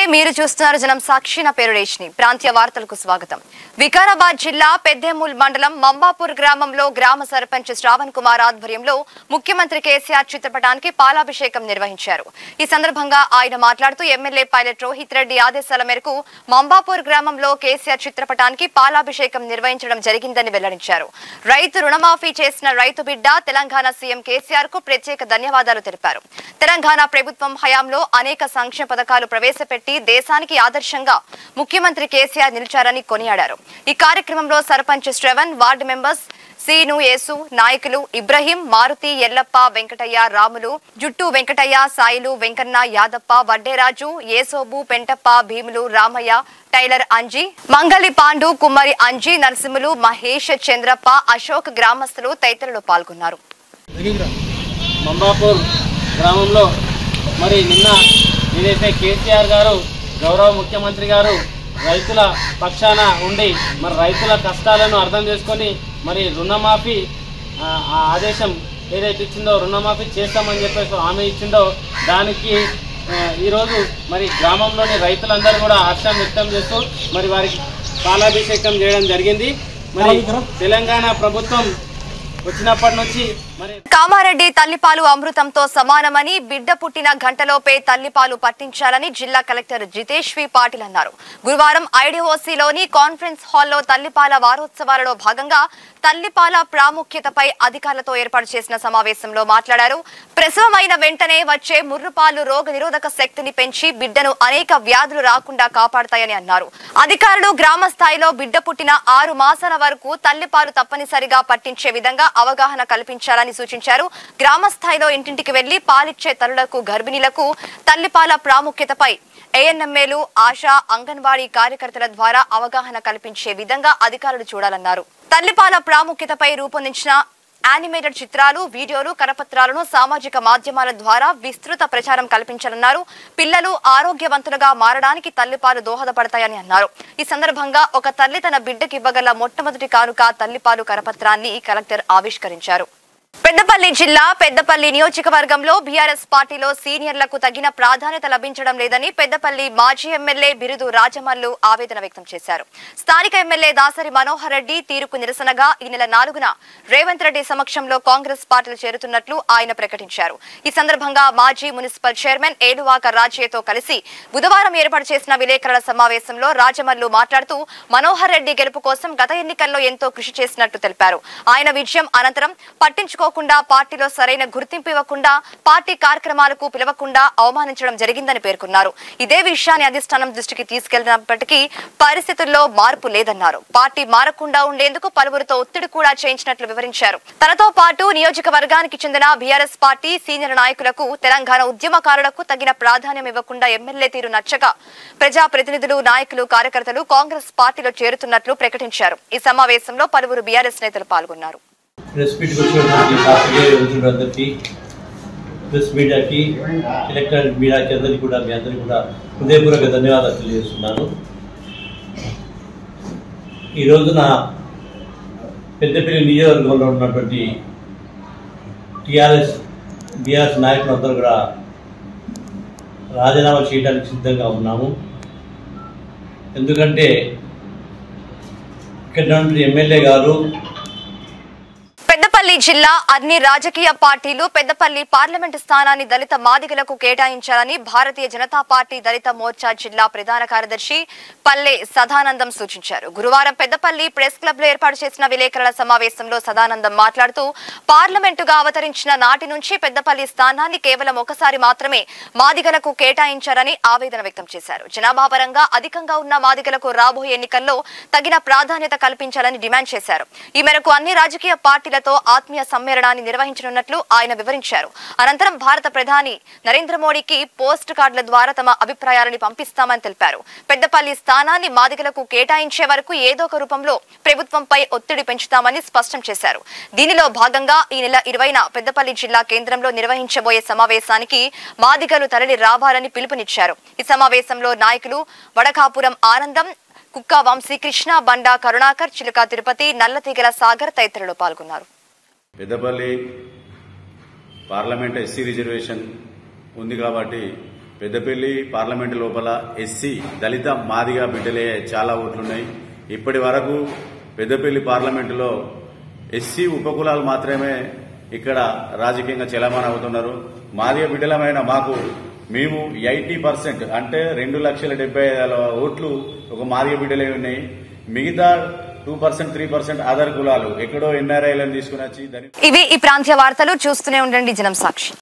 మీరు చూస్తున్నారు జనం సాక్షి నా పేరు రేష్ని ప్రాంతీయ వార్తలకు స్వాగతం వికారాబాద్ జిల్లా పెద్దేమూల్ మండలం మంబాపూర్ గ్రామంలో గ్రామ సర్పంచ్ శ్రావణ్ కుమార్ ఆధ్వర్యంలో ముఖ్యమంత్రి కేసీఆర్ చిత్రపటానికి పాలాభిషేకం నిర్వహించారు ఈ సందర్భంగా ఆయన మాట్లాడుతూ ఎమ్మెల్యే పైలట్ రోహిత్ రెడ్డి ఆదేశాల మేరకు మంబాపూర్ గ్రామంలో కేసీఆర్ చిత్రపటానికి పాలాభిషేకం నిర్వహించడం జరిగిందని వెల్లడించారు రైతు రుణమాఫీ చేసిన రైతు బిడ్డ తెలంగాణ సీఎం కేసీఆర్ కు ప్రత్యేక ధన్యవాదాలు తెలిపారు తెలంగాణ ప్రభుత్వం హయాంలో అనేక సంక్షేమ పథకాలు ప్రవేశపెట్టి దేశానికి ఆదర్శంగా ముఖ్యమంత్రి కేసీఆర్ నిలిచారని కొనియాడారు ఈ కార్యక్రమంలో సర్పంచ్ శ్రవణ్ వార్డు మెంబర్స్ సీను యేసు నాయకులు ఇబ్రహీం మారుతి ఎల్లప్ప వెంకటయ్య రాములు జుట్టు వెంకటయ్య సాయిలు వెంకన్న యాదప్ప వడ్డేరాజు ఏసోబు పెంటప్ప భీములు రామయ్య టైలర్ అంజీ మంగళి పాండు కుమ్మరి అంజీ నరసింహులు మహేష్ చంద్రప్ప అశోక్ గ్రామస్తులు తదితరులు పాల్గొన్నారు మంబాపూర్ గ్రామంలో మరి నిన్న ఏదైతే కేసీఆర్ గారు గౌరవ ముఖ్యమంత్రి గారు రైతుల పక్షాన ఉండి మరి రైతుల కష్టాలను అర్థం చేసుకొని మరి రుణమాఫీ ఆ, ఆ ఆదేశం ఏదైతే ఇచ్చిందో రుణమాఫీ చేస్తామని చెప్పేసి హామీ ఇచ్చిందో దానికి ఆ, ఈరోజు మరి గ్రామంలోని రైతులందరూ కూడా హర్షం వ్యక్తం చేస్తూ మరి వారికి పాలాభిషేకం చేయడం జరిగింది మరి తెలంగాణ ప్రభుత్వం వచ్చినప్పటి నుంచి మరి కామారెడ్డి తల్లిపాలు అమృతంతో సమానమని బిడ్డ పుట్టిన గంటలోపే తల్లిపాలు పట్టించాలని జిల్లా కలెక్టర్ జితేష్ వి పాటిల్ అన్నారు గురువారం ఐడిఓసిలోని కాన్ఫరెన్స్ హాల్లో తల్లిపాల వారోత్సవాలలో భాగంగా తల్లిపాల ప్రాముఖ్యతపై అధికారులతో ఏర్పాటు చేసిన సమావేశంలో మాట్లాడారు ప్రసవమైన వెంటనే వచ్చే ముర్రుపాలు రోగ నిరోధక శక్తిని పెంచి బిడ్డను అనేక వ్యాధులు రాకుండా కాపాడతాయని అన్నారు అధికారులు గ్రామ స్థాయిలో బిడ్డ పుట్టిన ఆరు మాసాల వరకు తల్లిపాలు తప్పనిసరిగా పట్టించే విధంగా అవగాహన కల్పించాలని సూచించారు గ్రామ స్థాయిలో ఇంటింటికి వెళ్లి పాలిచ్చే తల్లులకు గర్భిణీలకు తల్లిపాల ప్రాముఖ్యతపై ఏఎన్ఎంఏలు ఆశా అంగన్వాడీ కార్యకర్తల ద్వారా అవగాహన కల్పించే విధంగా అధికారులు చూడాలన్నారు తల్లిపాల ప్రాముఖ్యతపై రూపొందించిన యానిమేటెడ్ చిత్రాలు వీడియోలు కరపత్రాలను సామాజిక మాధ్యమాల ద్వారా విస్తృత ప్రచారం కల్పించాలన్నారు పిల్లలు ఆరోగ్యవంతులుగా మారడానికి తల్లిపాలు దోహదపడతాయని అన్నారు ఈ సందర్భంగా ఒక తల్లి తన బిడ్డకి ఇవ్వగల మొట్టమొదటి కానుక తల్లిపాలు కరపత్రాన్ని కలెక్టర్ ఆవిష్కరించారు పెద్దపల్లి జిల్లా పెద్దపల్లి నియోజకవర్గంలో బీఆర్ఎస్ పార్టీలో సీనియర్లకు తగిన ప్రాధాన్యత లభించడం లేదని పెద్దపల్లి మాజీ ఎమ్మెల్యే బిరుదు రాజమల్లు ఆవేదన వ్యక్తం చేశారు స్థానిక ఎమ్మెల్యే దాసరి మనోహర్ రెడ్డి తీరుకు నిరసనగా ఈ నెల నాలుగున రేవంత్ రెడ్డి సమక్షంలో కాంగ్రెస్ పార్టీలు చేరుతున్నట్లు ఆయన ప్రకటించారు ఈ సందర్భంగా మాజీ మున్సిపల్ చైర్మన్ ఏలువాక రాజయ్యతో కలిసి బుధవారం ఏర్పాటు చేసిన విలేకరుల సమావేశంలో రాజమల్లు మాట్లాడుతూ మనోహర్ రెడ్డి గెలుపు కోసం గత ఎన్నికల్లో ఎంతో కృషి చేసినట్టు తెలిపారు ఆయన విజయం అనంతరం పట్టించుకోకుండా పార్టీలో సరైన గుర్తింపు ఇవ్వకుండా పార్టీ కార్యక్రమాలకు పిలవకుండా అవమానించడం జరిగిందని పేర్కొన్నారు ఇదే విషయాన్ని అధిష్టానం దృష్టికి తీసుకెళ్లినప్పటికీ పరిస్థితుల్లో మార్పు లేదన్నారు పార్టీ మారకుండా ఉండేందుకు పలువురితో ఒత్తిడి కూడా చేయించినట్లు వివరించారు తనతో పాటు నియోజకవర్గానికి చెందిన బీఆర్ఎస్ పార్టీ సీనియర్ నాయకులకు తెలంగాణ ఉద్యమకారులకు తగిన ప్రాధాన్యం ఇవ్వకుండా ఎమ్మెల్యే తీరు నచ్చగా ప్రజాప్రతినిధులు నాయకులు కార్యకర్తలు కాంగ్రెస్ పార్టీలో చేరుతున్నట్లు ప్రకటించారు ఈ సమావేశంలో పలువురు బీఆర్ఎస్ నేతలు పాల్గొన్నారు ప్రెస్ మీట్కి వచ్చినటువంటి పాత్రికేయ మిత్రులందరికీ ప్రెస్ మీడియాకి ఎలక్ట్రానిక్ మీడియాకి అందరికీ కూడా మీ అందరికీ కూడా హృదయపూర్వక ధన్యవాదాలు తెలియజేస్తున్నాను ఈ రోజున పెద్దపల్లి నియోజకవర్గంలో ఉన్నటువంటి టిఆర్ఎస్ బీఆర్ఎస్ నాయకులందరూ కూడా రాజీనామా చేయడానికి సిద్ధంగా ఉన్నాము ఎందుకంటే ఇక్కడ ఉన్నటువంటి ఎమ్మెల్యే గారు పెద్దపల్లి జిల్లా అన్ని రాజకీయ పార్టీలు పెద్దపల్లి పార్లమెంటు స్థానాన్ని దళిత మాదిగలకు కేటాయించాలని భారతీయ జనతా పార్టీ దళిత మోర్చా జిల్లా ప్రధాన కార్యదర్శి పల్లె సదానందం సూచించారు గురువారం పెద్దపల్లి ప్రెస్ క్లబ్ లో ఏర్పాటు చేసిన విలేకరుల సమావేశంలో సదానందం మాట్లాడుతూ పార్లమెంటుగా అవతరించిన నాటి నుంచి పెద్దపల్లి స్థానాన్ని కేవలం ఒకసారి మాత్రమే మాదిగలకు కేటాయించారని ఆవేదన వ్యక్తం చేశారు జనాభా పరంగా అధికంగా ఉన్న మాదిగలకు రాబోయే ఎన్నికల్లో తగిన ప్రాధాన్యత కల్పించాలని డిమాండ్ చేశారు ఈ మేరకు అన్ని రాజకీయ పార్టీలతో ఆత్మీయ సమ్మేళనాన్ని నిర్వహించనున్నట్లు ఆయన వివరించారు అనంతరం భారత ప్రధాని నరేంద్ర మోడీకి పోస్ట్ కార్డుల ద్వారా తమ అభిప్రాయాలను పంపిస్తామని తెలిపారు పెద్దపల్లి స్థానాన్ని మాదిగలకు కేటాయించే వరకు ఏదో ఒక రూపంలో ప్రభుత్వంపై ఒత్తిడి పెంచుతామని స్పష్టం చేశారు దీనిలో భాగంగా ఈ నెల ఇరవైన పెద్దపల్లి జిల్లా కేంద్రంలో నిర్వహించబోయే సమావేశానికి మాదిగలు తరలి రావాలని పిలుపునిచ్చారు ఈ సమావేశంలో నాయకులు వడకాపురం ఆనందం కుక్క వంశీకృష్ణ బండా కరుణాకర్ చిలుక తిరుపతి నల్లతీగల సాగర్ తదితరులు పాల్గొన్నారు పెద్దపల్లి పార్లమెంట్ ఎస్సీ రిజర్వేషన్ ఉంది కాబట్టి పెద్దపల్లి పార్లమెంటు లోపల ఎస్సీ దళిత మాదిగా బిడ్డలే చాలా ఓట్లున్నాయి ఇప్పటి వరకు పెద్దపల్లి పార్లమెంటులో ఎస్సీ ఉపకులాలు మాత్రమే ఇక్కడ రాజకీయంగా చలామణి అవుతున్నారు మాదిగ బిడ్డలమైన మాకు మేము ఎయిటీ పర్సెంట్ అంటే రెండు లక్షల డెబ్బై వేల ఓట్లు ఒక మాదిగ బిడ్డలే ఉన్నాయి మిగతా two percent three percent other కులాలు ఎక్కడో ఎన్ఆర్ఐలను తీసుకుని వచ్చి దాని ఇవి ఈ ప్రాంతీయ వార్తలు చూస్తూనే ఉండండి జనం సాక్షి